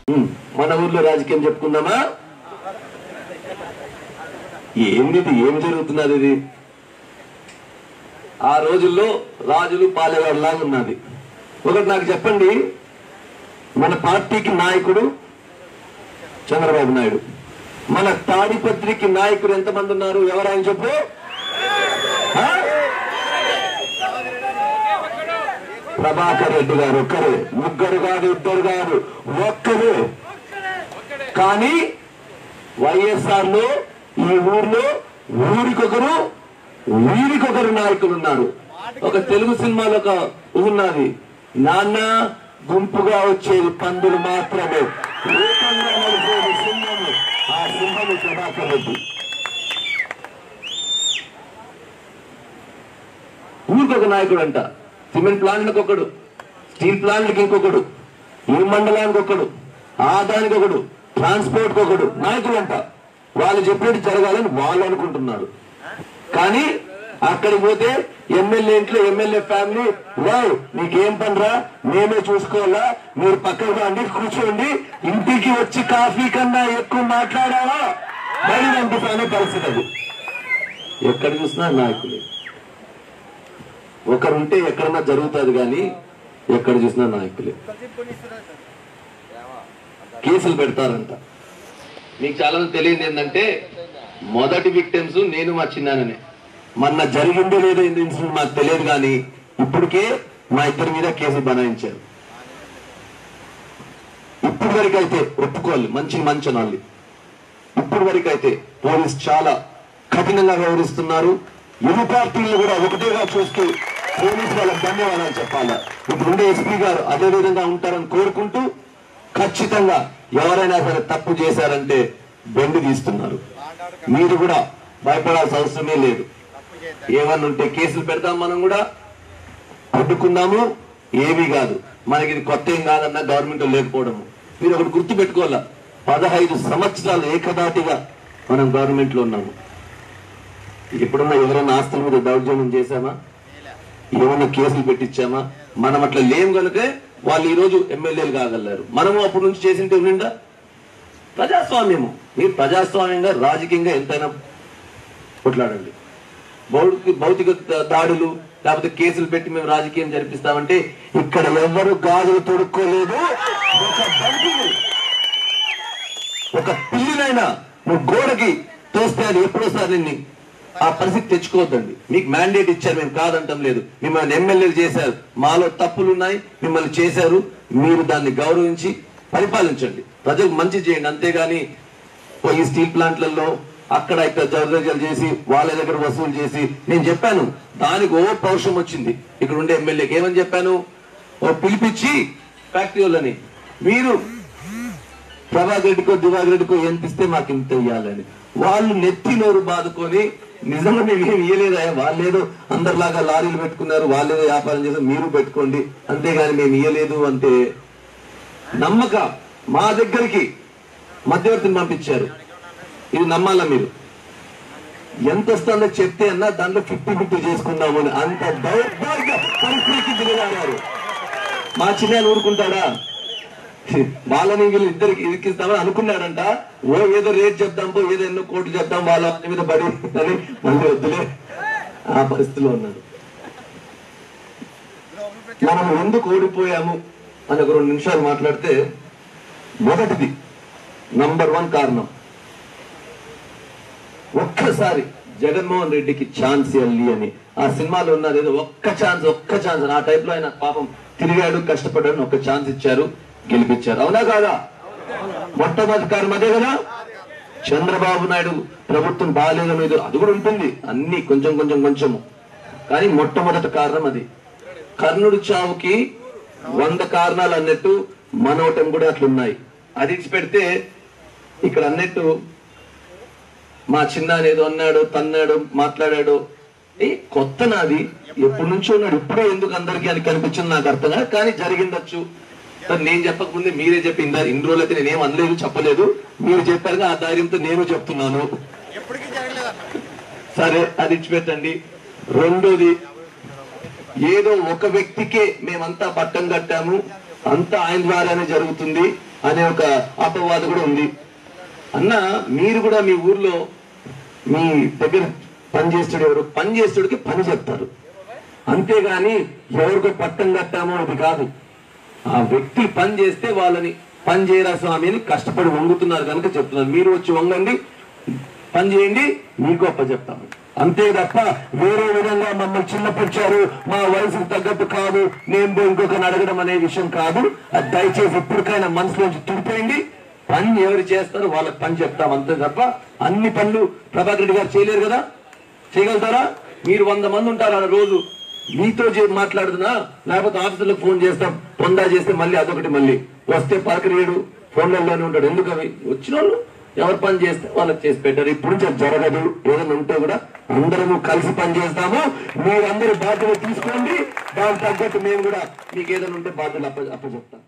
ఉమ్, మన ఊర్లో రాజకీయం చెప్పుకుందామా ఏంది ఇది? ఏం జరుగుతున్నది ఇది ఆ రోజుల్లో రాజులు పాలేవాళ్ళలాగా ఉన్నది ఒకటి నాకు చెప్పండి మన పార్టీకి నాయకుడు చంద్రబాబు నాయుడు మన తాడిపత్రికి నాయకుడు ఎంతమంది ఉన్నారు ఎవరైనా చెప్పు ఆ? ప్రభాకర్ రెడ్డి గారు ఒక్కరే ముగ్గురు కాదు ఇద్దరు కాదు ఒక్కరే కానీ వైఎస్ఆర్ లో ఈ ఊర్లో ఊరికొకరు వీరికొకరు నాయకులు ఉన్నారు ఒక తెలుగు సినిమాలో ఒక ఉన్నది నాన్న గుంపుగా వచ్చేది పందులు మాత్రమే ఏకంగా నడిచేది సింహము ఆ సింహము ప్రభాకర్ రెడ్డి ఊరికొక నాయకుడు అంట సిమెంట్ ప్లాంట్లకు ఒకడు స్టీల్ ప్లాంట్లకు ఇంకొకడు ఈ మండలానికి ఒకడు ఆ దానికి ఒకడు ట్రాన్స్పోర్ట్ ఒకడు నాయకులు అంట వాళ్ళు చెప్పినట్టు జరగాలని వాళ్ళు అనుకుంటున్నారు కానీ అక్కడికి పోతే ఎమ్మెల్యే ఇంట్లో ఎమ్మెల్యే ఫ్యామిలీ వావ్ నీకేం పనిరా మేమే చూసుకోవాలా మీరు పక్కన రండి కూర్చోండి ఇంటికి వచ్చి కాఫీ కన్నా ఎక్కువ మాట్లాడావా మరి పంపిస్తానే పరిస్థితి అది ఎక్కడ చూసినా నాయకులే ఒకరుంటే ఎక్కడన్నా జరుగుతుంది కానీ ఎక్కడ చూసినా నాయకులే కేసులు పెడతారంట మీకు చాలా మంది తెలియదు ఏంటంటే మొదటి విక్టిమ్స్ నేను మా చిన్నాననే మొన్న జరిగిందో లేదో ఇంత ఇన్సిడెంట్ మాకు తెలియదు కానీ ఇప్పటికే మా ఇద్దరి మీద కేసులు బనాయించారు ఇప్పుడు వరకు అయితే ఒప్పుకోవాలి మంచి మంచి వాళ్ళు ఇప్పుడు వరకు అయితే పోలీస్ చాలా కఠినంగా వ్యవహరిస్తున్నారు ఇరు పార్టీలు కూడా ఒకటేగా చూస్తూ పోలీసు వాళ్ళకి ధన్యవాదాలు చెప్పాలి ఇప్పుడు ఉండే ఎస్పీ గారు అదే విధంగా ఉంటారని కోరుకుంటూ ఖచ్చితంగా ఎవరైనా సరే తప్పు చేశారంటే బెండు తీస్తున్నారు మీరు కూడా భయపడాల్సిన అవసరమే లేదు ఏమన్నా ఉంటే కేసులు పెడతాం మనం కూడా అడ్డుకున్నాము ఏమీ కాదు మనకి ఇది కొత్త ఏం కాదన్న గవర్నమెంట్ లేకపోవడము మీరు ఒకటి గుర్తు పెట్టుకోవాలా పదహైదు సంవత్సరాలు ఏకదాటిగా మనం గవర్నమెంట్ లో ఉన్నాము ఎప్పుడన్నా ఎవరైనా ఆస్తుల మీద దౌర్జన్యం చేశామా ఏమన్నా కేసులు పెట్టించామా మనం అట్లా లేం కనుకే వాళ్ళు ఈ రోజు ఎమ్మెల్యేలు కాగలరు మనము అప్పటి నుంచి చేసింటే ఉండిందా ప్రజాస్వామ్యము మీరు ప్రజాస్వామ్యంగా రాజకీయంగా ఎంతైనా కొట్లాడండి భౌతిక భౌతిక దాడులు లేకపోతే కేసులు పెట్టి మేము రాజకీయం జరిపిస్తామంటే ఇక్కడ ఎవరు గాజులు తొడుక్కోలేదు ఒక బంతిని ఒక పిల్లినైనా నువ్వు గోడకి తోస్తే అది ఎప్పుడోసారి నిన్ను ఆ పరిస్థితి తెచ్చుకోవద్దండి మీకు మ్యాండేట్ ఇచ్చారు మేము కాదంటం లేదు మిమ్మల్ని ఎమ్మెల్యేలు చేశారు మాలో తప్పులు ఉన్నాయి మిమ్మల్ని చేశారు మీరు దాన్ని గౌరవించి పరిపాలించండి ప్రజలకు మంచి చేయండి అంతేగాని ఓ ఈ స్టీల్ ప్లాంట్లలో అక్కడ ఇక్కడ జర్దజలు చేసి వాళ్ళ దగ్గర వసూలు చేసి నేను చెప్పాను దానికి ఓ పౌరుషం వచ్చింది ఇక్కడ ఉండే ఎమ్మెల్యేకి ఏమని చెప్పాను ఓ పిలిపించి ఫ్యాక్టరీ వాళ్ళని మీరు ప్రభాకర్ రెడ్డికో దివాకర్ రెడ్డికో ఎంత ఇస్తే మాకు ఇంత ఇవ్వాలని వాళ్ళు నెత్తి నోరు బాదుకొని నిజంగా మేము ఏమి ఇయ్యలేదా వాళ్ళేదో అందరిలాగా లారీలు పెట్టుకున్నారు వాళ్ళేదో వ్యాపారం చేశారు మీరు పెట్టుకోండి అంతేగాని మేము ఇయ్యలేదు అంటే నమ్మక మా దగ్గరికి మధ్యవర్తిని పంపించారు ఇది నమ్మాలా మీరు ఎంత వస్తుందో చెప్తే అన్నా దాంట్లో ఫిఫ్టీ ఫిఫ్టీ చేసుకుందాము అని అంత దౌర్భాగ్య పరిస్థితికి దిగజారారు మా చిన్న ఊరుకుంటాడా వాళ్ళని వీళ్ళు ఇద్దరికి ఇరికిస్తామని అనుకున్నాడంట ఓ ఏదో రేట్ చెప్దాం పో ఏదో ఎన్నో కోట్లు చెప్దాం వాళ్ళ వాళ్ళ మీద పడి అని మళ్ళీ వద్దులే ఆ పరిస్థితిలో ఉన్నాడు మనం ఎందుకు ఓడిపోయాము అని ఒక రెండు నిమిషాలు మాట్లాడితే మొదటిది నంబర్ వన్ కారణం ఒక్కసారి జగన్మోహన్ రెడ్డికి ఛాన్స్ ఇవ్వాలి అని ఆ సినిమాలో ఉన్నది ఏదో ఒక్క ఛాన్స్ ఒక్క ఛాన్స్ అని ఆ టైప్ లో ఆయన పాపం తిరిగాడు కష్టపడ్డాడు ఒక్క ఛాన్స్ ఇచ్చారు గెలిపించారు అవునా కాదా మొట్టమొదటి కారణం అదే కదా చంద్రబాబు నాయుడు ప్రభుత్వం బాగాలేదు మీద అది కూడా ఉంటుంది అన్ని కొంచెం కొంచెం కొంచెము కానీ మొట్టమొదటి కారణం అది కర్ణుడి చావుకి వంద కారణాలు అన్నట్టు మనోటం కూడా అట్లున్నాయి అది ఇచ్చి పెడితే ఇక్కడ అన్నట్టు మా చిన్న ఏదో అన్నాడు తన్నాడు మాట్లాడాడు ఏ కొత్త నాది ఎప్పటి నుంచో ఉన్నాడు ఇప్పుడే ఎందుకు అందరికీ అని కనిపించింది నాకు అర్థం కాదు కానీ జరిగిందచ్చు మరి నేను చెప్పకముందే మీరే చెప్పిందా ఇన్ని రోజులు అయితే నేనేం అనలేదు చెప్పలేదు మీరు చెప్పారుగా ఆ ధైర్యంతో నేను చెప్తున్నాను ఎప్పటికీ జరగలేదన్న సరే అది ఇచ్చిపెట్టండి రెండోది ఏదో ఒక వ్యక్తికే మేమంతా పట్టం కట్టాము అంతా ఆయన ద్వారానే జరుగుతుంది అనే ఒక అపవాదు కూడా ఉంది అన్న మీరు కూడా మీ ఊర్లో మీ దగ్గర పని చేస్తాడు ఎవరు పని చేస్తాడికి పని చెప్తారు అంతేగాని ఎవరికో పట్టం కట్టామో అది కాదు ఆ వ్యక్తి పని చేస్తే వాళ్ళని పని చేయరా స్వామి అని కష్టపడి వంగుతున్నారు కనుక చెప్తున్నారు మీరు వచ్చి వంగండి పని చేయండి మీకు అప్ప చెప్తాము అంతే తప్ప వేరే విధంగా మమ్మల్ని చిన్నపుచ్చారు మా వయసుకు తగ్గట్టు కాదు నేను పోయి ఇంకొకరిని అడగడం అనే విషయం కాదు అది దయచేసి ఎప్పటికైనా మనసులోంచి తుడిపోయింది పని ఎవరు చేస్తారో వాళ్ళకి పని చెప్తాం అంతే తప్ప అన్ని పనులు ప్రభాకర్ రెడ్డి గారు చేయలేరు కదా చేయగలుగుతారా మీరు వంద మంది ఉంటారు ఆడ రోజు మీతో చే- మాట్లాడుతున్నా లేకపోతే ఆఫీసులకు ఫోన్ చేస్తాం పొందా చేస్తే మళ్ళీ అదొకటి మళ్ళీ వస్తే పలకరియడు ఫోన్లలోనే ఉంటాడు ఎందుకు అవి వచ్చిన వాళ్ళు ఎవరు పని చేస్తే వాళ్ళకి చేసి పెట్టారు ఇప్పుడు నుంచి అది జరగదు ఏదైనా ఉంటే కూడా అందరము కలిసి పని చేస్తాము మీరందరూ బాధ్యత తీసుకోండి దానికి తగ్గట్టు మేము కూడా మీకు ఏదైనా ఉంటే బాధ్యతలు అప్ప అప్పచెప్తాం